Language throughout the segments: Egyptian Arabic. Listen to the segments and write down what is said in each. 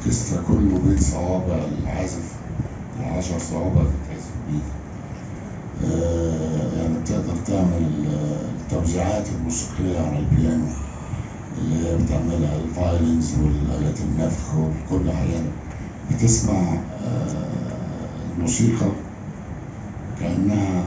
الأوركسترا كله بين صوابع العازف العشر صوابع تتعزف بيه آه، يعني بتقدر تعمل آه، التوزيعات الموسيقية على البيانو اللي هي بتعملها الفايلنز والآلات النفخ وكل حاجة بتسمع آه، الموسيقى كأنها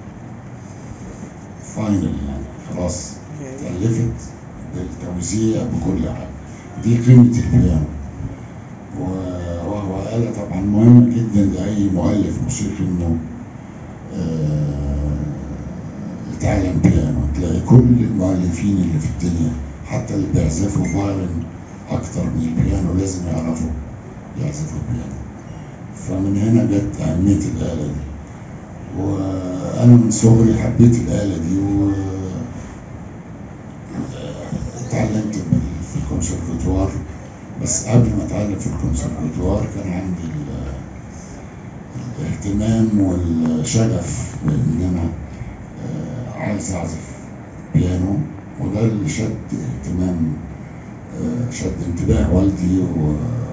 فاينل يعني خلاص اتألفت بالتوزيع بكل حاجة دي قيمة البيانو و- وهو آلة طبعا مهمة جدا لأي مؤلف موسيقي إنه آه، يتعلم بيانو تلاقي كل المؤلفين اللي في الدنيا حتى اللي بيعزفوا فايلن أكتر من البيانو لازم يعرفوا يعزفوا البيانو فمن هنا جت أهمية الآلة دي وأنا من صغري حبيت الآلة دي و اتعلمت بال- في الكونسرفتوار بس قبل ما اتعلم في الكونسرفتوار كان عندي ال- الاهتمام والشغف بان انا آه، عايز اعزف بيانو وده اللي شد اهتمام آه، شد انتباه والدي و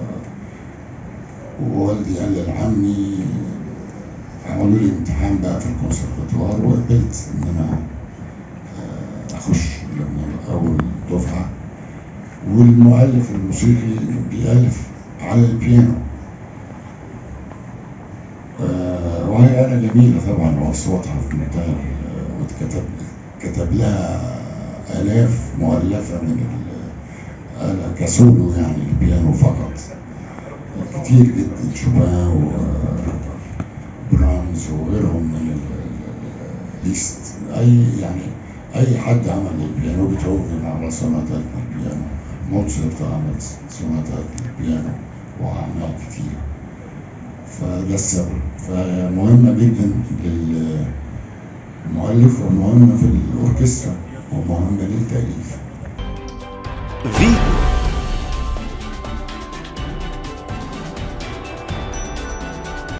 ووالدي قال لي لعمي عملوا لي امتحان بقى في الكونسرفتوار وقبلت ان انا آه، اخش من اول دفعه والمؤلف الموسيقي بيألف على البيانو آه، وهي آلة جميلة طبعا وأصواتها في منتهى ال- واتكتب كتب لها آلاف مؤلفة من الآلة كسولو يعني البيانو فقط كتير جدا شوبان وبرامز وغيرهم من ال- ال- الليست أي يعني أي حد عمل البيانو بيتهوفن على سوناتات البيانو موتسرت عمل سوناتات البيانو وأعمال كتير فده السبب فمهمة جدا للمؤلف ومهمة في الأوركسترا ومهمة للتأليف فيتو